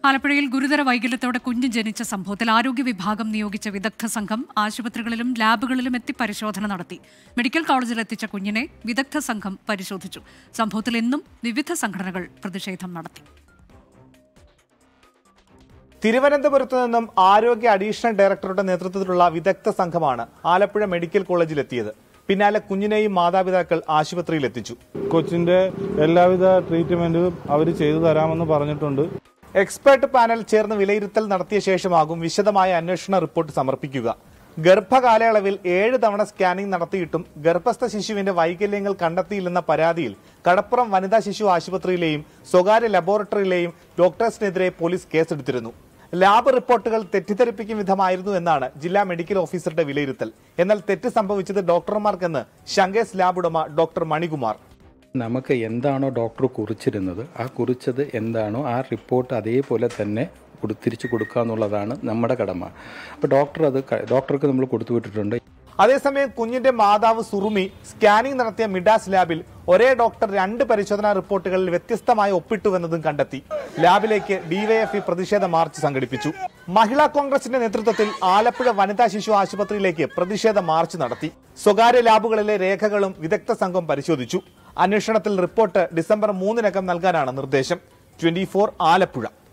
ആലപ്പുഴയിൽ ഗുരുതര വൈകല്യത്തോടെ കുഞ്ഞ് ജനിച്ച സംഭവത്തിൽ ആരോഗ്യ വിഭാഗം നിയോഗിച്ച വിദഗ്ധ സംഘം ആശുപത്രികളിലും ലാബുകളിലും എത്തി പരിശോധന നടത്തി മെഡിക്കൽ കോളേജിൽ എത്തിച്ച കുഞ്ഞിനെ വിദഗ്ധ സംഘം പരിശോധിച്ചു സംഭവത്തിൽ ഇന്നും വിവിധ സംഘടനകൾ പ്രതിഷേധം നടത്തി തിരുവനന്തപുരത്ത് നിന്നും ആരോഗ്യ അഡീഷണൽ ഡയറക്ടറുടെ നേതൃത്വത്തിലുള്ള വിദഗ്ധ സംഘമാണ് ആലപ്പുഴ മെഡിക്കൽ കോളേജിൽ എത്തിയത് പിന്നാലെ കുഞ്ഞിനെയും മാതാപിതാക്കൾ ആശുപത്രിയിൽ എത്തിച്ചു കൊച്ചിന്റെ എല്ലാവിധ ട്രീറ്റ്മെന്റും അവർ ചെയ്തു തരാമെന്ന് പറഞ്ഞിട്ടുണ്ട് എക്സ്പേർട്ട് പാനൽ ചേർന്ന് വിലയിരുത്തൽ നടത്തിയ ശേഷമാകും വിശദമായ അന്വേഷണ റിപ്പോർട്ട് സമർപ്പിക്കുക ഗർഭകാലയളവിൽ ഏഴ് തവണ സ്കാനിംഗ് നടത്തിയിട്ടും ഗർഭസ്ഥ ശിശുവിന്റെ വൈകല്യങ്ങൾ കണ്ടെത്തിയില്ലെന്ന പരാതിയിൽ കടപ്പുറം വനിതാ ശിശു ആശുപത്രിയിലെയും സ്വകാര്യ ലബോറട്ടറിയിലെയും ഡോക്ടേഴ്സിനെതിരെ പോലീസ് കേസെടുത്തിരുന്നു ലാബ് റിപ്പോർട്ടുകൾ തെറ്റിദ്ധരിപ്പിക്കും വിധമായിരുന്നു എന്നാണ് ജില്ലാ മെഡിക്കൽ ഓഫീസറുടെ വിലയിരുത്തൽ എന്നാൽ തെറ്റ് സംഭവിച്ചത് ഡോക്ടർമാർക്കെന്ന് ശങ്കേസ് ലാബ് ഉടമ ഡോക്ടർ മണികുമാർ നമുക്ക് എന്താണോ ഡോക്ടർ കുറിച്ചിരുന്നത് ആ കുറിച്ചത് എന്താണോ ആ റിപ്പോർട്ട് അതേപോലെ തന്നെ കൊടു- തിരിച്ചു കൊടുക്കുക എന്നുള്ളതാണ് നമ്മുടെ കടമ അപ്പോൾ ഡോക്ടർ അത് ക- ഡോക്ടർക്ക് നമ്മൾ കൊടുത്തു വിട്ടിട്ടുണ്ട് അതേസമയം കുഞ്ഞിന്റെ മാതാവ് സുറുമി സ്കാനിംഗ് നടത്തിയ മിഡാസ് ലാബിൽ ഒരേ ഡോക്ടർ രണ്ട് പരിശോധനാ റിപ്പോർട്ടുകളിൽ വ്യത്യസ്തമായി ഒപ്പിട്ടുവെന്നതും കണ്ടെത്തി ലാബിലേക്ക് ഡിവൈഎഫ്ഇ പ്രതിഷേധ മാർച്ച് സംഘടിപ്പിച്ചു മഹിളാ കോൺഗ്രസിന്റെ നേതൃത്വത്തിൽ ആലപ്പുഴ വനിതാ ശിശു ആശുപത്രിയിലേക്ക് പ്രതിഷേധ മാർച്ച് നടത്തി സ്വകാര്യ ലാബുകളിലെ രേഖകളും വിദഗ്ധ സംഘം പരിശോധിച്ചു അന്വേഷണത്തിൽ റിപ്പോർട്ട് ഡിസംബർ മൂന്നിനകം നൽകാനാണ് നിർദ്ദേശം ട്വന്റി ആലപ്പുഴ